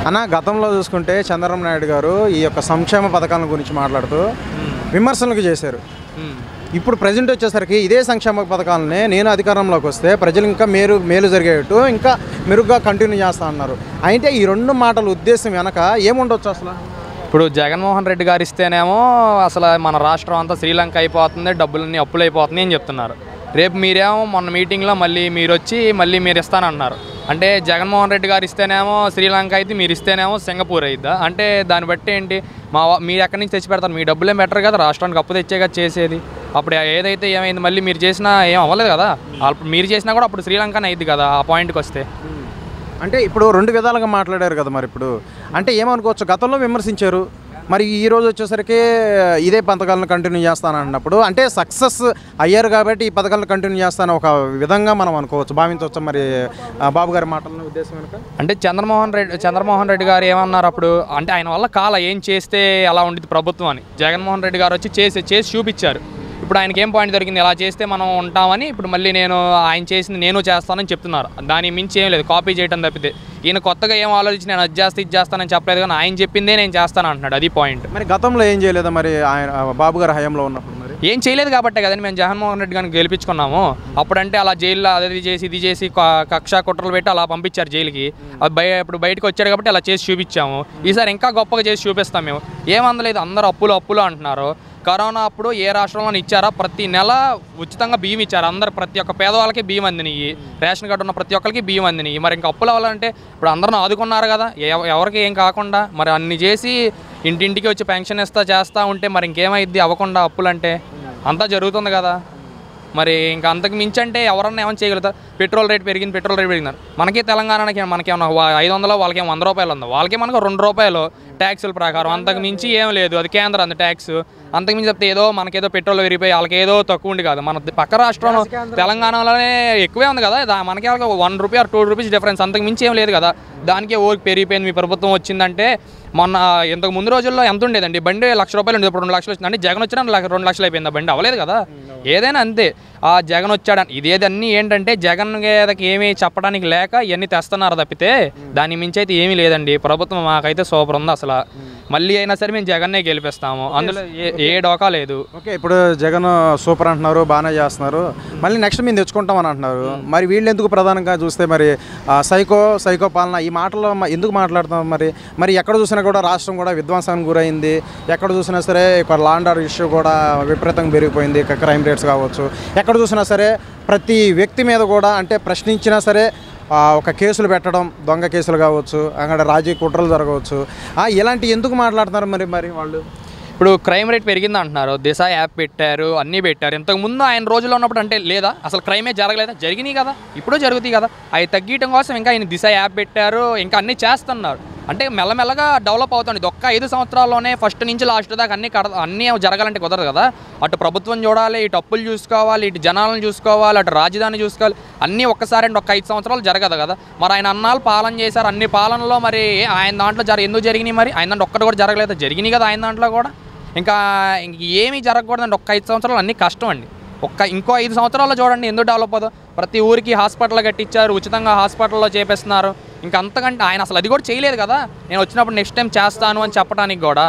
అన్న గతంలో చూసుకుంటే చంద్రబాబు నాయుడు గారు ఈ యొక్క సంక్షేమ పథకాల గురించి మాట్లాడుతూ విమర్శలకు చేశారు ఇప్పుడు ప్రజెంట్ వచ్చేసరికి ఇదే సంక్షేమ పథకాలనే నేను అధికారంలోకి వస్తే ప్రజలు ఇంకా మేలు మేలు జరిగేట్టు ఇంకా మెరుగ్గా కంటిన్యూ చేస్తా అన్నారు అయితే ఈ రెండు మాటల ఉద్దేశం వెనక ఏముండొచ్చు అసలు ఇప్పుడు జగన్మోహన్ రెడ్డి గారు ఇస్తేనేమో అసలు మన రాష్ట్రం అంతా శ్రీలంక అయిపోతుంది డబ్బులన్నీ అప్పులు అయిపోతున్నాయి అని చెప్తున్నారు రేపు మీరేమో మొన్న మీటింగ్లో మళ్ళీ మీరు వచ్చి మళ్ళీ మీరు ఇస్తానన్నారు అంటే జగన్మోహన్ రెడ్డి గారు ఇస్తేనేమో శ్రీలంక అయితే మీరు ఇస్తేనేమో సింగపూర్ అయిద్దా అంటే దాన్ని బట్టి ఏంటి మా వా- మీరు ఎక్కడి నుంచి తెచ్చి పెడతారు మీ డబ్బులే బెటర్ కదా రాష్ట్రానికి అప్పు తెచ్చే కదా చేసేది అప్పుడు ఏదైతే ఏమైంది మళ్ళీ మీరు చేసినా ఏం అవ్వలేదు కదా అప్పుడు మీరు చేసినా కూడా అప్పుడు శ్రీలంకనే అయింది కదా ఆ పాయింట్కి వస్తే అంటే ఇప్పుడు రెండు విధాలుగా మాట్లాడారు కదా మరి ఇప్పుడు అంటే ఏమనుకోవచ్చు గతంలో విమర్శించారు మరి ఈ రోజు వచ్చేసరికి ఇదే పథకాలను కంటిన్యూ చేస్తానన్నప్పుడు అంటే సక్సెస్ అయ్యారు కాబట్టి ఈ పథకాలను కంటిన్యూ చేస్తాను ఒక విధంగా మనం అనుకోవచ్చు భావించవచ్చు మరి ఆ, బాబు గారి మాటల ఉద్దేశం కనుక అంటే చంద్రమోహన్ రెడ్డి చంద్రమోహన్ రెడ్డి గారు ఏమన్నారు అప్పుడు అంటే ఆయన వల్ల కాల ఏం చేస్తే ఎలా ఉండేది ప్రభుత్వం అని జగన్మోహన్ రెడ్డి గారు వచ్చి చేసి చేసి చూపించారు ఇప్పుడు ఆయనకి ఏం పాయింట్ దొరికింది ఇలా చేస్తే మనం ఉంటామని ఇప్పుడు మళ్ళీ నేను ఆయన చేసింది నేను చేస్తానని చెప్తున్నారు దాని మించి ఏం లేదు కాపీ చేయడం తప్పితే ఈయన కొత్తగా ఏం ఆలోచించి నేను అది చేస్తే ఇది చేస్తానని చెప్పలేదు కానీ ఆయన చెప్పిందే నేను చేస్తాను అంటున్నాడు అది పాయింట్ మరి గతంలో ఏం చేయలేదా మరి ఆయన ఆ, బాబు గారి హయాంలో ఉన్నప్పుడు మరి ఏం చేయలేదు కాబట్టే కదండి మేము జగన్మోహన్ రెడ్డి గారిని గెలిపించుకున్నాము అప్పుడంటే అలా జైల్లో అది చేసి ఇది చేసి క- కక్ష కుట్రలు పెట్టి అలా పంపించారు జైలుకి అది బయ ఇప్పుడు బయటకు వచ్చాడు కాబట్టి అలా చేసి చూపించాము ఈసారి ఇంకా గొప్పగా చేసి చూపిస్తాం మేము ఏమందలేదు అందరూ అప్పులు అప్పులు అంటున్నారు కరోనా అప్పుడు ఏ రాష్ట్రంలో ఇచ్చారా ప్రతి నెల ఉచితంగా బియ్యం ఇచ్చారు అందరు ప్రతి ఒక్క పేదవాళ్ళకి బియ్యం అందినాయి రేషన్ కార్డు ఉన్న ప్రతి ఒక్కరికి బియ్యం అందినాయి మరి ఇంకా అప్పులు అవ్వాలంటే ఇప్పుడు అందరూ ఆదుకున్నారు కదా ఎవ- ఎవరికి ఏం కాకుండా మరి అన్ని చేసి ఇంటింటికి వచ్చి పెన్షన్ ఇస్తా చేస్తా ఉంటే మరి ఇంకేమైద్ది అవ్వకుండా అప్పులంటే అంతా జరుగుతుంది కదా మరి ఇంకా అంతకు మించి అంటే ఎవరన్నా ఏమైనా చేయగలుగుతారు పెట్రోల్ రేట్ పెరిగింది పెట్రోల్ రేట్ పెరిగింది మనకి తెలంగాణకి మనకేమన్నా వా- ఐదు వందలు వాళ్ళకేమో వంద రూపాయలు ఉంది వాళ్ళకి మనకు రెండు రూపాయలు ట్యాక్సుల ప్రకారం అంతకు మించి ఏం లేదు అది కేంద్రం అంత ట్యాక్స్ అంతకు మించి చెప్తే ఏదో మనకేదో పెట్రోల్ విరిగిపోయి వాళ్ళకి ఏదో తక్కువ ఉండి కాదు మన పక్క రాష్ట్రం తెలంగాణలోనే ఎక్కువే ఉంది కదా దా- మనకి వాళ్ళకి one rupee or two rupees difference అంతకు మించి ఏం లేదు కదా దానికే ఓరికి పెరిగిపోయింది మీ ప్రభుత్వం వచ్చిందంటే మొన్న ఇంతకు ముందు రోజుల్లో ఎంత ఉండేదండి బండి లక్ష రూపాయలు ఉండేది ఇప్పుడు రెండు లక్షలు వచ్చింది అంటే జగన్ వచ్చిన రెండు లక్షలు అయిపోయింది ఆ బండి అవ్వలేదు కదా ఏదైనా అంతే ఆ జగన్ వచ్చాడని ఇదేదన్నీ ఏంటంటే జగన్ మీదకి ఏమీ చెప్పడానికి లేక ఇవన్నీ తెస్తున్నారు తప్పితే దాని మించి అయితే ఏమీ లేదండి ప్రభుత్వం మాకైతే సూపర్ ఉంది అసలు మళ్ళీ అయినా సరే మేము జగన్నే గెలిపిస్తాము అందులో ఏ ఏ డోకా లేదు ఓకే ఇప్పుడు జగన్ సూపర్ అంటున్నారు బాగానే చేస్తున్నారు మళ్ళీ నెక్స్ట్ మేము తెచ్చుకుంటామని అంటున్నారు మరి వీళ్ళు ఎందుకు ప్రధానంగా చూస్తే మరి ఆ, సైకో సైకో పాలన ఈ మాటలు మ- ఎందుకు మాట్లాడుతాం మరి మరి ఎక్కడ చూసినా కూడా రాష్ట్రం కూడా విధ్వంసానికి గురైంది ఎక్కడ చూసినా సరే ఇక్కడ లాండ్ ఆర్డర్ ఇష్యూ కూడా విపరీతంగా పెరిగిపోయింది ఇక క్రైమ్ రేట్స్ కావచ్చు ఎక్కడ చూసినా సరే ప్రతి వ్యక్తి మీద కూడా అంటే ప్రశ్నించినా సరే ఆ, ఒక కేసులు పెట్టడం దొంగ కేసులు కావచ్చు అక్కడ రాజకీయ కుట్రలు జరగవచ్చు ఆ, ఇలాంటి ఎందుకు మాట్లాడుతున్నారు మరి మరి వాళ్ళు ఇప్పుడు క్రైమ్ రేట్ పెరిగింది అంటున్నారు దిశ యాప్ పెట్టారు అన్నీ పెట్టారు ఇంతకు ముందు ఆయన రోజుల్లో ఉన్నప్పుడు అంటే లేదా అసలు క్రైమే జరగలేదా జరిగినాయి కదా ఇప్పుడు జరుగుతాయి కదా అవి తగ్గించడం కోసం ఇంకా ఆయన దిశ యాప్ పెట్టారు ఇంకా అన్నీ చేస్తున్నారు అంటే మెల్లమెల్లగా డెవలప్ అవుతుంది ఇది ఒక్క ఐదు సంవత్సరాల్లోనే ఫస్ట్ నుంచి లాస్ట్ దాకా అన్ని కడ అన్నీ జరగాలంటే కుదరదు కదా అటు ప్రభుత్వం చూడాలి ఇటు అప్పులు చూసుకోవాలి ఇటు జనాలను చూసుకోవాలి అటు రాజధాని చూసుకోవాలి అన్నీ ఒక్కసారి అంటే ఒక్క ఐదు సంవత్సరాలు జరగదు కదా మరి ఆయన అన్నాళ్ళు పాలన చేశారు అన్ని పాలనలో మరి ఆయన దాంట్లో జర ఎందుకు జరిగినాయి మరి ఆయన దాంట్లో ఒక్కటి కూడా జరగలేదు జరిగినాయి కదా ఆయన దాంట్లో కూడా ఇంకా ఇంక ఏమీ జరగకూడదండి ఒక్క ఐదు సంవత్సరాలు అన్నీ కష్టం అండి ఒక్క ఇంకో ఐదు సంవత్సరాల్లో చూడండి ఎందుకు డెవలప్ అవుతుందో ప్రతి ఊరికి హాస్పిటల్ కట్టించారు ఉచితంగా హాస్పిటల్లో చేపిస్తున్నారు ఇంకా అంతకంటే ఆయన అసలు అది కూడా చేయలేదు కదా నేను వచ్చినప్పుడు నెక్స్ట్ టైం చేస్తాను అని చెప్పడానికి కూడా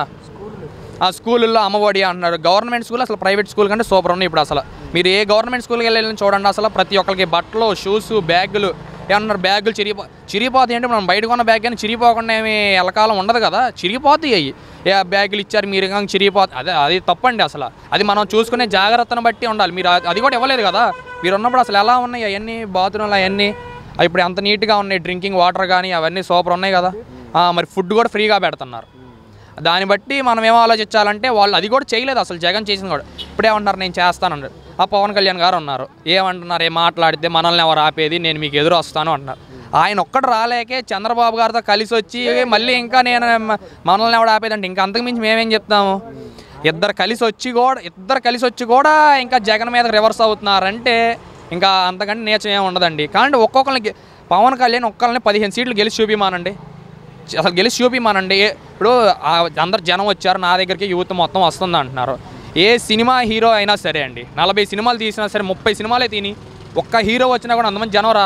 ఆ స్కూళ్ళల్లో అమ్మఒడి అంటున్నారు గవర్నమెంట్ స్కూల్ అసలు ప్రైవేట్ స్కూల్ కంటే సూపర్ ఉన్నాయి ఇప్పుడు అసలు మీరు ఏ గవర్నమెంట్ స్కూల్కి వెళ్ళి చూడండి అసలు ప్రతి ఒక్కరికి బట్టలు షూస్ బ్యాగులు ఏమన్నారు బ్యాగులు చిరిగిపో చిరిగిపోతాయి అంటే మనం బయట కొన్న బ్యాగ్ కానీ చిరిగిపోకుండా ఏమి ఎలకాలం ఉండదు కదా చిరిగిపోతాయి అవి ఏ బ్యాగులు ఇచ్చారు మీరు కానీ చిరిగిపోతాయి అదే అది తప్పండి అసలు అది మనం చూసుకునే జాగ్రత్తను బట్టి ఉండాలి మీరు అది- అది కూడా ఇవ్వలేదు కదా మీరు ఉన్నప్పుడు అసలు ఎలా ఉన్నాయి అవన్నీ బాత్రూమ్లు అవన్నీ అవి ఇప్పుడు ఎంత నీట్గా ఉన్నాయి డ్రింకింగ్ వాటర్ కానీ అవన్నీ సూపర్ ఉన్నాయి కదా ఆ, మరి ఫుడ్ కూడా ఫ్రీగా పెడుతున్నారు దాన్ని బట్టి మనం ఏం ఆలోచించాలంటే వాళ్ళు అది కూడా చేయలేదు అసలు జగన్ చేసింది కూడా ఇప్పుడు ఏమంటున్నారు నేను చేస్తానన్నారు ఆ పవన్ కళ్యాణ్ గారు ఉన్నారు ఏమంటున్నారు ఏం మాట్లాడితే మనల్ని ఎవరు ఆపేది నేను మీకు ఎదురు వస్తాను అంటున్నారు ఆయన ఒక్కడు రాలేకే చంద్రబాబు గారితో కలిసి వచ్చి మళ్ళీ ఇంకా నేను మ- మనల్ని ఎవడు ఆపేది అంటే ఇంకా అంతకుమించి మేమేం చెప్తాము ఇద్దరు కలిసి వచ్చి కూడా ఇద్దరు కలిసి వచ్చి కూడా ఇంకా జగన్ మీద రివర్స్ అవుతున్నారంటే ఇంకా అంతకంటే నేచర్ ఏమి ఉండదండి కానీ ఒక్కొక్కరికి పవన్ కళ్యాణ్ ఒక్కరిని పదిహేను సీట్లు గెలిచి చూపిమానండి అసలు గెలిచి చూపిమానండి ఏ- ఇప్పుడు ఆ అందరు జనం వచ్చారు నా దగ్గరికి యూత్ మొత్తం వస్తుంది అంటున్నారు ఏ సినిమా హీరో అయినా సరే అండి నలభై సినిమాలు తీసినా సరే ముప్పై సినిమాలే తిని ఒక్క హీరో వచ్చినా కూడా అంతమంది జనం రారా ఇప్పుడు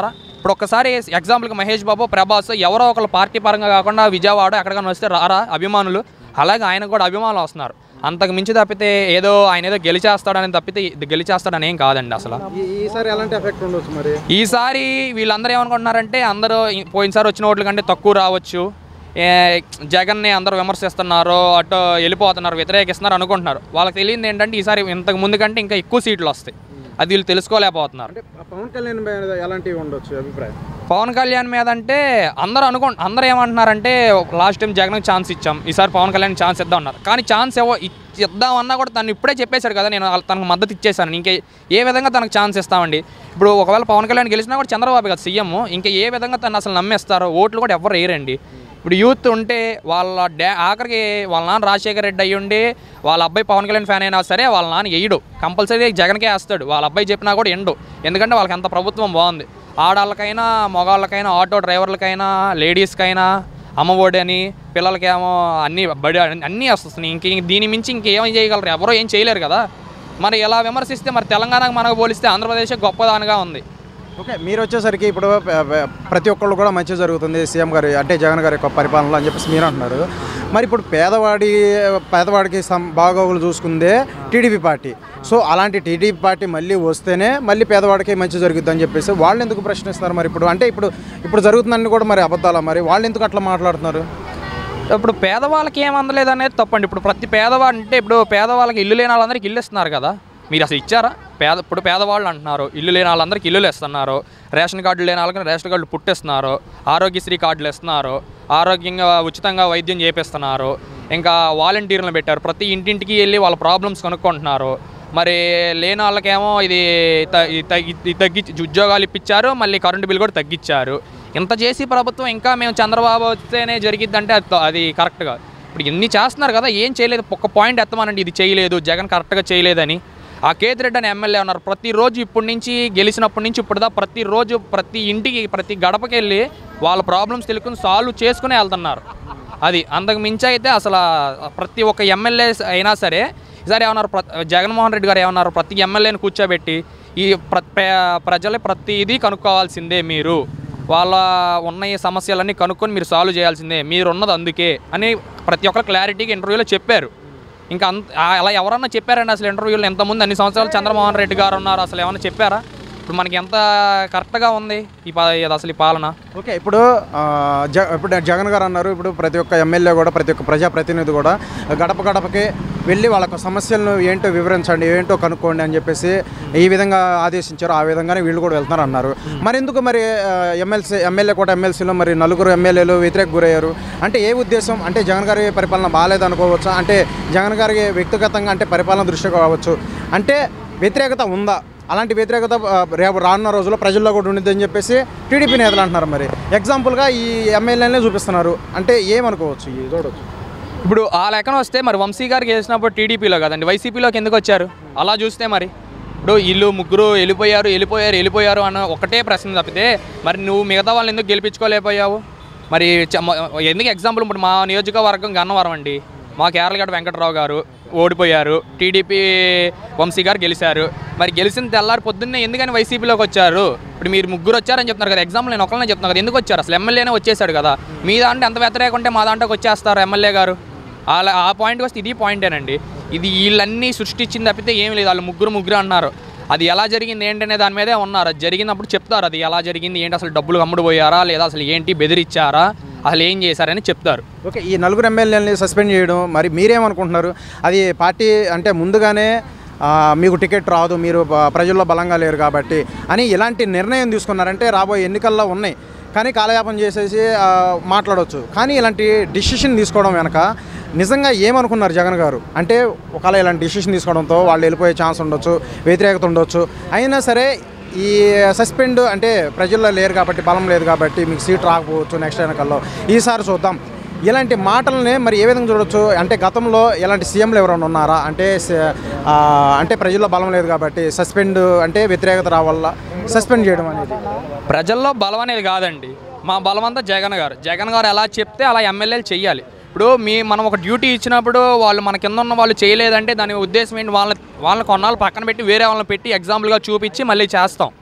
ఇప్పుడు ఒక్కసారి ఎగ్జాంపుల్కి మహేష్ బాబు ప్రభాస్ ఎవరో ఒకరు పార్టీ పరంగా కాకుండా విజయవాడ ఎక్కడికైనా వస్తే రారా అభిమానులు అలాగే ఆయనకు కూడా అభిమానులు వస్తున్నారు అంతకు మించి తప్పితే ఏదో ఆయన ఏదో గెలిచేస్తాడని తప్పితే ఇది గెలిచేస్తాడని ఏం కాదండి అసలు ఈ- ఈసారి ఎలాంటి ఎఫెక్ట్ ఉండొచ్చు మరి ఈసారి వీళ్ళందరూ ఏమనుకుంటున్నారంటే అందరూ ఈ- పోయినసారి వచ్చిన ఓట్ల కంటే తక్కువ రావచ్చు ఏ, జగన్ని అందరూ విమర్శిస్తున్నారు అటు వెళ్ళిపోతున్నారు వ్యతిరేకిస్తున్నారు అనుకుంటున్నారు వాళ్ళకి తెలియదు ఏంటంటే ఈసారి ఇంతకు ముందు కంటే ఇంకా ఎక్కువ సీట్లు వస్తాయి అది వీళ్ళు తెలుసుకోలేకపోతున్నారు అంటే పవన్ కళ్యాణ్ మీద ఎలాంటివి ఉండొచ్చు అభిప్రాయం పవన్ కళ్యాణ్ మీద అంటే అందరూ అనుకో అందరూ ఏమంటున్నారంటే లాస్ట్ టైం జగన్కి ఛాన్స్ ఇచ్చాం ఈసారి పవన్ కళ్యాణ్ ఛాన్స్ ఇద్దాం అన్నారు కానీ ఛాన్స్ ఏవో ఇచ్- ఇద్దామన్నా కూడా తను ఇప్పుడే చెప్పేశాడు కదా నేను వాళ్ళ- తనకు మద్దతు ఇచ్చేసాను ఇంకే ఏ విధంగా తనకు ఛాన్స్ ఇస్తామండి ఇప్పుడు ఒకవేళ పవన్ కళ్యాణ్ గెలిచినా కూడా చంద్రబాబు కదా సీఎం ఇంకా ఏ విధంగా తను అసలు నమ్మేస్తారో ఓట్లు కూడా ఎవరు వేయరండి ఇప్పుడు యూత్ ఉంటే వాళ్ళ డా ఆఖరికి వాళ్ళ నాన్న రాజశేఖర రెడ్డి అయ్యి ఉండి వాళ్ళ అబ్బాయి పవన్ కళ్యాణ్ ఫ్యాన్ అయినా సరే వాళ్ళ నాన్న వేయడు కంపల్సరీ జగన్కే వేస్తాడు వాళ్ళ అబ్బాయి చెప్పినా కూడా ఎండు ఎందుకంటే వాళ్ళకి అంత ప్రభుత్వం బాగుంది ఆడాళ్ళకైనా మగవాళ్ళకైనా ఆటో డ్రైవర్లకైనా లేడీస్కైనా అమ్మఒడి అని పిల్లలకేమో అన్నీ బడి అన్నీ వస్తున్నాయి ఇంక ఇంక దీని మించి ఇంకేం చేయగలరు ఎవరో ఏం చేయలేరు కదా మరి ఎలా విమర్శిస్తే మరి తెలంగాణకు మనకు పోలిస్తే ఆంధ్రప్రదేశ్ గొప్పదానిగా ఉంది ఓకే మీరు వచ్చేసరికి ఇప్పుడు ప- ప- ప్రతి ఒక్కళ్ళు కూడా మంచి జరుగుతుంది సీఎం గారి అంటే జగన్ గారి యొక్క పరిపాలనలో అని చెప్పేసి మీరు అంటున్నారు మరి ఇప్పుడు పేదవాడి పేదవాడికి సం బాగోగులు చూసుకుందే టీడీపీ పార్టీ సో అలాంటి టీడీపీ పార్టీ మళ్ళీ వస్తేనే మళ్ళీ పేదవాడికి మంచి జరుగుద్ది అని చెప్పేసి వాళ్ళు ఎందుకు ప్రశ్నిస్తున్నారు మరి ఇప్పుడు అంటే ఇప్పుడు ఇప్పుడు జరుగుతుందని కూడా మరి అబద్ధాలా మరి వాళ్ళు ఎందుకు అట్లా మాట్లాడుతున్నారు ఇప్పుడు పేదవాళ్ళకి ఏం అందలేదు అనేది తప్పండి ఇప్పుడు ప్రతి పేదవాడు అంటే ఇప్పుడు పేదవాళ్ళకి ఇల్లు లేని వాళ్ళందరికీ ఇల్లు ఇస్తున్నారు కదా మీరు అసలు ఇచ్చారా పేద ఇప్పుడు పేదవాళ్ళు అంటున్నారు ఇల్లు లేని వాళ్ళందరికీ ఇల్లులు ఇస్తున్నారు రేషన్ కార్డులు లేని వాళ్ళకి రేషన్ కార్డులు పుట్టిస్తున్నారు ఆరోగ్యశ్రీ కార్డులు ఇస్తున్నారు ఆరోగ్యంగా ఉచితంగా వైద్యం చేపిస్తున్నారు ఇంకా వాలంటీర్లను పెట్టారు ప్రతి ఇంటింటికి వెళ్ళి వాళ్ళ ప్రాబ్లమ్స్ కనుక్కుంటున్నారు మరి లేని వాళ్ళకేమో ఇది త- ఇది తగ్గి- ఇది తగ్గించి ఉద్యోగాలు ఇప్పించారు మళ్ళీ కరెంటు బిల్ కూడా తగ్గించారు ఇంత చేసి ప్రభుత్వం ఇంకా మేము చంద్రబాబు వస్తేనే జరిగిద్దంటే అది త- అది కరెక్ట్గా ఇప్పుడు ఇన్ని చేస్తున్నారు కదా ఏం చేయలేదు ఒక్క పాయింట్ ఎత్తమానండి ఇది చేయలేదు జగన్ కరెక్ట్గా చేయలేదని ఆ కేతిరెడ్డి అని ఎమ్మెల్యే ఉన్నారు ప్రతిరోజు ఇప్పటి నుంచి గెలిచినప్పటి నుంచి ఇప్పుడుదా ప్రతిరోజు ప్రతి ఇంటికి ప్రతి గడపకి వెళ్ళి వాళ్ళ ప్రాబ్లమ్స్ తెలుసుకుని సాల్వ్ చేసుకునే వెళ్తున్నారు అది అంతకు మించి అయితే అసలు ప్రతి ఒక్క ఎమ్మెల్యే అయినా సరే ఈసారి ఏమన్నారు ప్ర- జగన్మోహన్ రెడ్డి గారు ఏమన్నారు ప్రతి ఎమ్మెల్యేని కూర్చోబెట్టి ఈ ప్ర ప్ర- ప్రజలు ప్రతిదీ కనుక్కోవాల్సిందే మీరు వాళ్ళ ఉన్న ఈ సమస్యలన్నీ కనుక్కొని మీరు సాల్వ్ చేయాల్సిందే మీరు ఉన్నది అందుకే అని ప్రతి ఒక్కరు క్లారిటీగా ఇంటర్వ్యూలో చెప్పారు ఇంకా అంత ఆ- అలా ఎవరన్నా చెప్పారండి అసలు ఇంటర్వ్యూలో ఎంతమంది అన్ని సంవత్సరాలు చంద్రమోహన్ రెడ్డి గారు ఉన్నారు అసలు ఏమన్నా చెప్పారా ఇప్పుడు మనకి ఎంత కరెక్ట్గా ఉంది ఈ పా ఇది అసలు ఈ పాలన ఓకే ఇప్పుడు ఆ, జ ఇప్పుడు జగన్ గారు అన్నారు ఇప్పుడు ప్రతి ఒక్క ఎమ్మెల్యే కూడా ప్రతి ఒక్క ప్రజాప్రతినిధి కూడా గడప గడపకి వెళ్ళి వాళ్ళ యొక్క సమస్యలను ఏంటో వివరించండి ఏంటో కనుక్కోండి అని చెప్పేసి ఈ విధంగా ఆదేశించారు ఆ విధంగానే వీళ్ళు కూడా వెళ్తున్నారు అన్నారు మరి ఎందుకు మరి ఎమ్మెల్సీ ఎమ్మెల్యే కూడా ఎమ్మెల్సీలో మరి నలుగురు ఎమ్మెల్యేలు వ్యతిరేక గురయ్యారు అంటే ఏ ఉద్దేశం అంటే జగన్ గారి పరిపాలన బాగాలేదు అనుకోవచ్చా అంటే జగన్ గారికి వ్యక్తిగతంగా అంటే పరిపాలన దృష్టి కావచ్చు అంటే వ్యతిరేకత ఉందా అలాంటి వ్యతిరేకత ఆ, రేపు రానున్న రోజుల్లో ప్రజల్లో కూడా ఉండిద్దని చెప్పేసి టీడీపీ నేతలు అంటున్నారు మరి ఎగ్జాంపుల్గా ఈ ఎమ్మెల్యేనే చూపిస్తున్నారు అంటే ఏమనుకోవచ్చు ఈ చూడవచ్చు ఇప్పుడు ఆ లెక్కన వస్తే మరి వంశీ గారికి వేసినప్పుడు టీడీపీలో కదండి వైసీపీలోకి ఎందుకు వచ్చారు అలా చూస్తే మరి ఇప్పుడు వీళ్ళు ముగ్గురు వెళ్ళిపోయారు వెళ్ళిపోయారు వెళ్ళిపోయారు అన్న ఒకటే ప్రశ్న తప్పితే మరి నువ్వు మిగతా వాళ్ళని ఎందుకు గెలిపించుకోలేకపోయావు మరి చ- మ- ఎందుకు ఎగ్జాంపుల్ ఇప్పుడు మా నియోజకవర్గం గన్నవరం అండి మా కేరళగడ్డ వెంకటరావు గారు ఓడిపోయారు టీడీపీ వంశీ గారు గెలిచారు మరి గెలిచిన తెల్లారి పొద్దున్నే ఎందుకని వైసీపీలోకి వచ్చారు ఇప్పుడు మీరు ముగ్గురు వచ్చారని చెప్తున్నారు కదా ఎగ్జాంపుల్ నేను ఒకళ్ళనే చెప్తున్నా కదా ఎందుకు వచ్చారు అసలు ఎమ్మెల్యేనే వచ్చేసాడు కదా మీ దాంట్లో ఎంత వ్యతిరేకం ఉంటే మా దాంట్లోకి వచ్చేస్తారు ఎమ్మెల్యే గారు అలా ఆ పాయింట్కి వస్తే ఇది పాయింటేనండి ఇది వీళ్ళన్నీ సృష్టించింది తప్పితే ఏం లేదు వాళ్ళు ముగ్గురు ముగ్గురు అన్నారు అది ఎలా జరిగింది ఏంటనే దాని మీదే ఉన్నారు అది జరిగినప్పుడు చెప్తారు అది ఎలా జరిగింది ఏంటి అసలు డబ్బులు అమ్ముడు పోయారా లేదా అసలు ఏంటి బెదిరిచ్చారా అసలు ఏం చేశారని చెప్తారు ఓకే ఈ నలుగురు ఎమ్మెల్యేలని సస్పెండ్ చేయడం మరి మీరేమనుకుంటున్నారు అది పార్టీ అంటే ముందుగానే ఆ, మీకు టికెట్ రాదు మీరు ప- ప్రజల్లో బలంగా లేరు కాబట్టి అని ఇలాంటి నిర్ణయం తీసుకున్నారంటే రాబోయే ఎన్నికల్లో ఉన్నాయి కానీ కాలయాపన చేసేసి ఆ, మాట్లాడవచ్చు కానీ ఇలాంటి డిసిషన్ తీసుకోవడం వెనక నిజంగా ఏమనుకున్నారు జగన్ గారు అంటే ఒకవేళ ఇలాంటి డిసిషన్ తీసుకోవడంతో వాళ్ళు వెళ్ళిపోయే ఛాన్స్ ఉండొచ్చు వ్యతిరేకత ఉండొచ్చు అయినా సరే ఈ సస్పెండ్ అంటే ప్రజల్లో లేరు కాబట్టి బలం లేదు కాబట్టి మీకు సీట్ రాకపోవచ్చు నెక్స్ట్ ఎన్నికల్లో ఈసారి చూద్దాం ఇలాంటి మాటలనే మరి ఏ విధంగా చూడొచ్చు అంటే గతంలో ఇలాంటి సీఎంలు ఎవరైనా ఉన్నారా అంటే స- ఆ, అంటే ప్రజల్లో బలం లేదు కాబట్టి సస్పెండ్ అంటే వ్యతిరేకత రావాల సస్పెండ్ చేయడం అనేది ప్రజల్లో బలం అనేది కాదండి మా బలం అంతా జగన్ గారు జగన్ గారు ఎలా చెప్తే అలా ఎమ్మెల్యేలు చెయ్యాలి ఇప్పుడు మీ మనం ఒక డ్యూటీ ఇచ్చినప్పుడు వాళ్ళు మన కింద ఉన్న వాళ్ళు చేయలేదంటే దాని ఉద్దేశం ఏంటి వాళ్ళ వాళ్ళని కొన్నాళ్ళు పక్కన పెట్టి వేరే వాళ్ళని పెట్టి ఎగ్జాంపుల్గా చూపించి మళ్ళీ చేస్తాం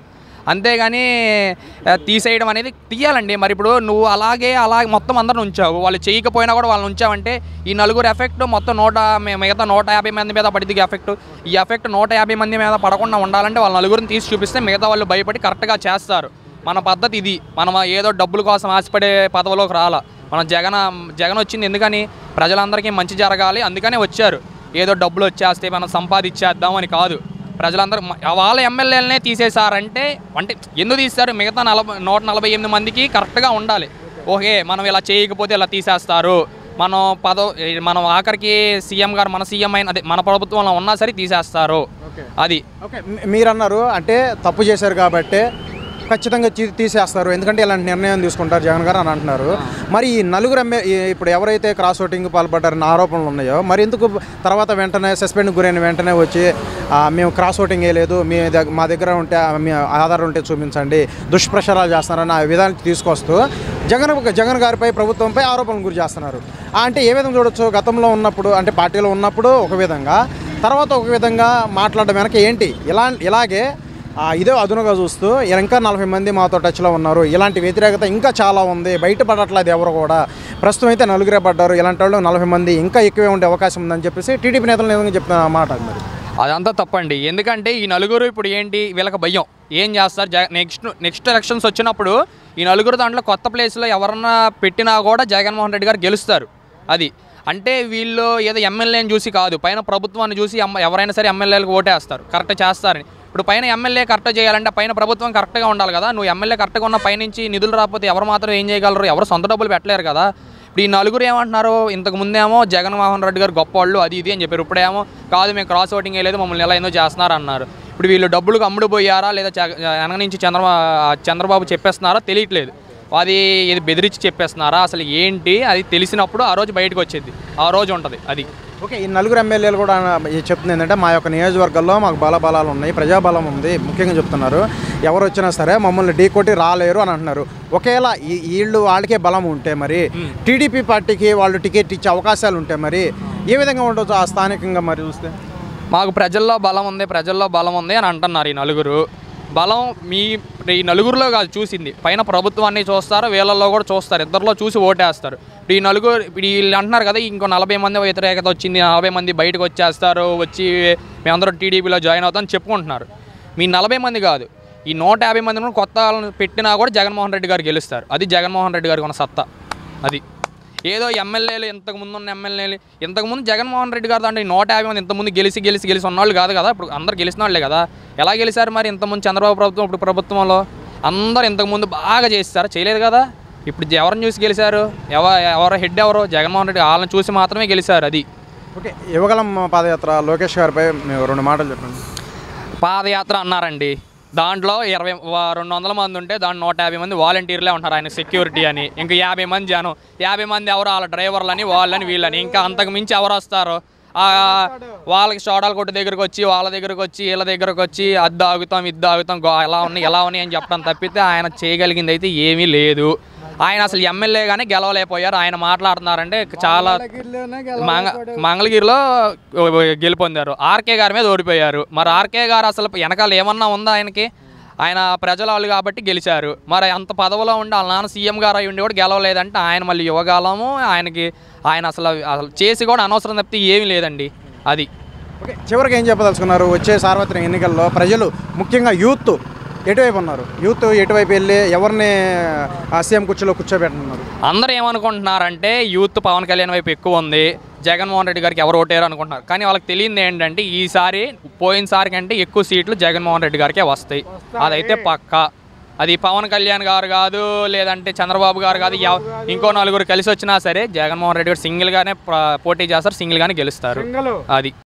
అంతేగాని ఆ, తీసేయడం అనేది తీయాలండి మరి ఇప్పుడు నువ్వు అలాగే అలాగే మొత్తం అందరిని ఉంచావు వాళ్ళు చేయకపోయినా కూడా వాళ్ళని ఉంచావంటే ఈ నలుగురు ఎఫెక్ట్ మొత్తం నూట మి- మిగతా నూట యాభై మంది మీద పడిద్ది ఎఫెక్ట్ ఈ ఎఫెక్ట్ నూట యాభై మంది మీద పడకుండా ఉండాలంటే వాళ్ళ నలుగురిని తీసి చూపిస్తే మిగతా వాళ్ళు భయపడి కరెక్ట్గా చేస్తారు మన పద్ధతి ఇది మనం ఏదో డబ్బుల కోసం ఆశపడే పదవిలోకి రాలా మన జగన్ జగన్ వచ్చింది ఎందుకని ప్రజలందరికీ మంచి జరగాలి అందుకనే వచ్చారు ఏదో డబ్బులు వచ్చేస్తే మనం సంపాదించేద్దాం అని కాదు ప్రజలందరూ మ- వాళ్ళ ఎమ్మెల్యేలనే తీసేశారంటే అంటే ఎందుకు తీస్తారు మిగతా నలభై నూట నలభై ఎనిమిది మందికి కరెక్ట్గా ఉండాలి ఓకే మనం ఇలా చేయకపోతే ఇలా తీసేస్తారు మనం పదో మనం ఆఖరికి సీఎం గారు మన సీఎం అయిన అదే మన ప్రభుత్వంలో ఉన్నా సరే తీసేస్తారు అది ఓకే మీ- మీరు అన్నారు అంటే తప్పు చేశారు కాబట్టి ఖచ్చితంగా తీ- తీసేస్తారు ఎందుకంటే ఇలాంటి నిర్ణయం తీసుకుంటారు జగన్ గారు అని అంటున్నారు మరి ఈ నలుగురు ఎమ్మె ఈ- ఇప్పుడు ఎవరైతే క్రాస్ ఓటింగ్ పాల్పడ్డారన్న ఆరోపణలు ఉన్నాయో మరి ఎందుకు తర్వాత వెంటనే సస్పెండ్ గురైన వెంటనే వచ్చి ఆ, మేము క్రాస్ ఓటింగ్ వేయలేదు మీ దగ్- మా దగ్గర ఉంటే ఆ, మీ ఆధార్ ఉంటే చూపించండి దుష్ప్రచారాలు చేస్తున్నారని ఆ విధానికి తీసుకొస్తూ జగన్ జగన్ గారిపై ప్రభుత్వంపై ఆరోపణలు గురి చేస్తున్నారు ఆ, అంటే ఏ విధంగా చూడొచ్చు గతంలో ఉన్నప్పుడు అంటే పార్టీలో ఉన్నప్పుడు ఒక విధంగా తర్వాత ఒక విధంగా మాట్లాడడం వెనక ఏంటి ఇలా ఇలాగే ఆ, ఇదే అదునుగా చూస్తూ ఇంకా నలభై మంది మాతో టచ్లో ఉన్నారు ఇలాంటి వ్యతిరేకత ఇంకా చాలా ఉంది బయటపడట్లేదు ఎవరు కూడా ప్రస్తుతం అయితే నలుగురే పడ్డారు ఇలాంటి వాళ్ళు నలభై మంది ఇంకా ఎక్కువే ఉండే అవకాశం ఉందని చెప్పేసి టీడీపీ నేతలు నిజంగా చెప్తున్న మాట అది మరి అదంతా తప్పండి ఎందుకంటే ఈ నలుగురు ఇప్పుడు ఏంటి వీళ్ళకి భయం ఏం చేస్తారు జగ నెక్స్ట్ నెక్స్ట్ ఎలక్షన్స్ వచ్చినప్పుడు ఈ నలుగురు దాంట్లో కొత్త ప్లేస్లో ఎవరన్నా పెట్టినా కూడా జగన్మోహన్ రెడ్డి గారు గెలుస్తారు అది అంటే వీళ్ళు ఏదో ఎమ్మెల్యేని చూసి కాదు పైన ప్రభుత్వాన్ని చూసి ఎమ్మ- ఎవరైనా సరే ఎమ్మెల్యేలకు ఓటేస్తారు కరెక్ట్ చేస్తారని ఇప్పుడు పైన ఎమ్మెల్యే కరెక్ట్ చేయాలంటే పైన ప్రభుత్వం కరెక్ట్గా ఉండాలి కదా నువ్వు ఎమ్మెల్యే కరెక్ట్గా ఉన్న పైనుంచి నిధులు రాకపోతే ఎవరు మాత్రం ఏం చేయగలరు ఎవరు సొంత డబ్బులు పెట్టలేరు కదా ఇప్పుడు ఈ నలుగురు ఏమంటున్నారు ఇంతకు ముందేమో జగన్మోహన్ రెడ్డి గారు గొప్పవాళ్ళు అది ఇది అని చెప్పారు ఇప్పుడేమో కాదు మేము క్రాస్ ఓటింగ్ వేయలేదు మమ్మల్ని ఎలా ఏందో చేస్తున్నారు అన్నారు ఇప్పుడు వీళ్ళు డబ్బులకు అమ్ముడు పోయారా లేదా జగ- వెనక నుంచి చంద్రబా చంద్రబాబు చెప్పేస్తున్నారా తెలియట్లేదు అది ఇది బెదిరించి చెప్పేస్తున్నారా అసలు ఏంటి అది తెలిసినప్పుడు ఆ రోజు బయటకు వచ్చేది ఆ రోజు ఉంటుంది అది ఓకే ఈ నలుగురు ఎమ్మెల్యేలు కూడా ఈ చెప్తుంది ఏంటంటే మా యొక్క నియోజకవర్గాల్లో మాకు బల బలాలు ఉన్నాయి ప్రజాబలం ఉంది ముఖ్యంగా చెప్తున్నారు ఎవరు వచ్చినా సరే మమ్మల్ని ఢీకొట్టి రాలేరు అని అంటున్నారు ఒకేలా ఈ వీళ్ళు వాళ్ళకే బలం ఉంటే మరి టీడీపీ పార్టీకి వాళ్ళు టికెట్ ఇచ్చే అవకాశాలు ఉంటే మరి ఏ విధంగా ఉండొచ్చు ఆ స్థానికంగా మరి చూస్తే మాకు ప్రజల్లో బలం ఉంది ప్రజల్లో బలం ఉంది అని అంటున్నారు ఈ నలుగురు బలం మీ ఈ నలుగురిలో కాదు చూసింది పైన ప్రభుత్వాన్ని చూస్తారు వీళ్ళల్లో కూడా చూస్తారు ఇద్దరిలో చూసి ఓటేస్తారు ఇప్పుడు ఈ నలుగురు ఇప్పుడు వీళ్ళు అంటున్నారు కదా ఇంకో నలభై మంది వ్యతిరేకత వచ్చింది నలభై మంది బయటకు వచ్చేస్తారు వచ్చి మేమందరం టీడీపీలో జాయిన్ అవుతామని చెప్పుకుంటున్నారు మీ నలభై మంది కాదు ఈ నూట యాభై మంది కూడా కొత్త వాళ్ళని పెట్టినా కూడా జగన్మోహన్ రెడ్డి గారు గెలుస్తారు అది జగన్మోహన్ రెడ్డి గారికి ఉన్న సత్తా అది ఏదో ఎమ్మెల్యేలు ఇంతకు ముందు ఉన్న ఎమ్మెల్యేలు ఇంతకుముందు జగన్మోహన్ రెడ్డి గారు దాంట్లో ఈ నూట యాభై మంది ఇంతకుముందు గెలిచి గెలిచి గెలిచి ఉన్నవాళ్ళు కాదు కదా ఇప్పుడు అందరు గెలిచిన వాళ్ళే కదా ఎలా గెలిచారు మరి ఇంతకుముందు చంద్రబాబు ప్రభుత్వం ఇప్పుడు ప్రభుత్వంలో అందరు ఇంతకుముందు బాగా చేస్తారు చేయలేదు కదా ఇప్పుడు ఎవరిని చూసి గెలిచారు ఎవ ఎవరు హెడ్ ఎవరు జగన్మోహన్ రెడ్డి వాళ్ళని చూసి మాత్రమే గెలిచారు అది ఓకే యువగలం పాదయాత్ర లోకేష్ గారిపై మీరు రెండు మాటలు చెప్పండి పాదయాత్ర అన్నారండి దాంట్లో ఇరవై వ- రెండు వందల మంది ఉంటే దాంట్లో నూట యాభై మంది వాలంటీర్లే ఉంటారు ఆయన సెక్యూరిటీ అని ఇంకా యాభై మంది జనం యాభై మంది ఎవరు వాళ్ళ డ్రైవర్లని వాళ్ళని వీళ్ళని ఇంకా అంతకు మించి ఎవరు వస్తారు ఆ, వాళ్ళకి సోడాల కొట్టు దగ్గరకు వచ్చి వాళ్ళ దగ్గరకు వచ్చి వీళ్ళ దగ్గరకు వచ్చి అద్దు ఆగుతాం ఇద్దు ఆగుతాం గో- ఎలా ఉన్నాయి ఎలా ఉన్నాయి అని చెప్పడం తప్పితే ఆయన చేయగలిగింది అయితే ఏమీ లేదు ఆయన అసలు ఎమ్మెల్యేగానే గెలవలేకపోయారు ఆయన మాట్లాడుతున్నారంటే చాలా మంగ మంగళగిరిలో గెలుపొందారు ఆర్కే గారి మీద ఓడిపోయారు మరి ఆర్కే గారు అసలు వెనకాల ఏమన్నా ఉందా ఆయనకి ఆయన ప్రజల వాళ్ళు కాబట్టి గెలిచారు మరి అంత పదవిలో ఉండి వాళ్ళ నాన్న సీఎం గారు అయి ఉండి కూడా గెలవలేదంటే ఆయన మళ్ళీ యువగాలము ఆయనకి ఆయన అసలు అసలు చేసి కూడా అనవసరం తప్పితే ఏమీ లేదండి అది ఓకే చివరికి ఏం చెప్పదలుచుకున్నారు వచ్చే సార్వత్రిక ఎన్నికల్లో ప్రజలు ముఖ్యంగా యూత్ ఎటువైపు ఉన్నారు యూత్ ఎటువైపు వెళ్ళి ఎవరిని ఆ సీఎం కుర్చీలో కూర్చోబెట్టనున్నారు అందరూ ఏమనుకుంటున్నారంటే యూత్ పవన్ కళ్యాణ్ వైపు ఎక్కువ ఉంది జగన్మోహన్ రెడ్డి గారికి ఎవరు ఓటేరు అనుకుంటున్నారు కానీ వాళ్ళకి తెలియంది ఏంటంటే ఈసారి పోయినసారి కంటే ఎక్కువ సీట్లు జగన్మోహన్ రెడ్డి గారికే వస్తాయి అదైతే పక్కా అది పవన్ కళ్యాణ్ గారు కాదు లేదంటే చంద్రబాబు గారు కాదు ఎవ- ఇంకో నలుగురు కలిసి వచ్చినా సరే జగన్మోహన్ రెడ్డి గారు సింగిల్గానే ప్ర- పోటీ చేస్తారు సింగిల్గానే గెలుస్తారు అది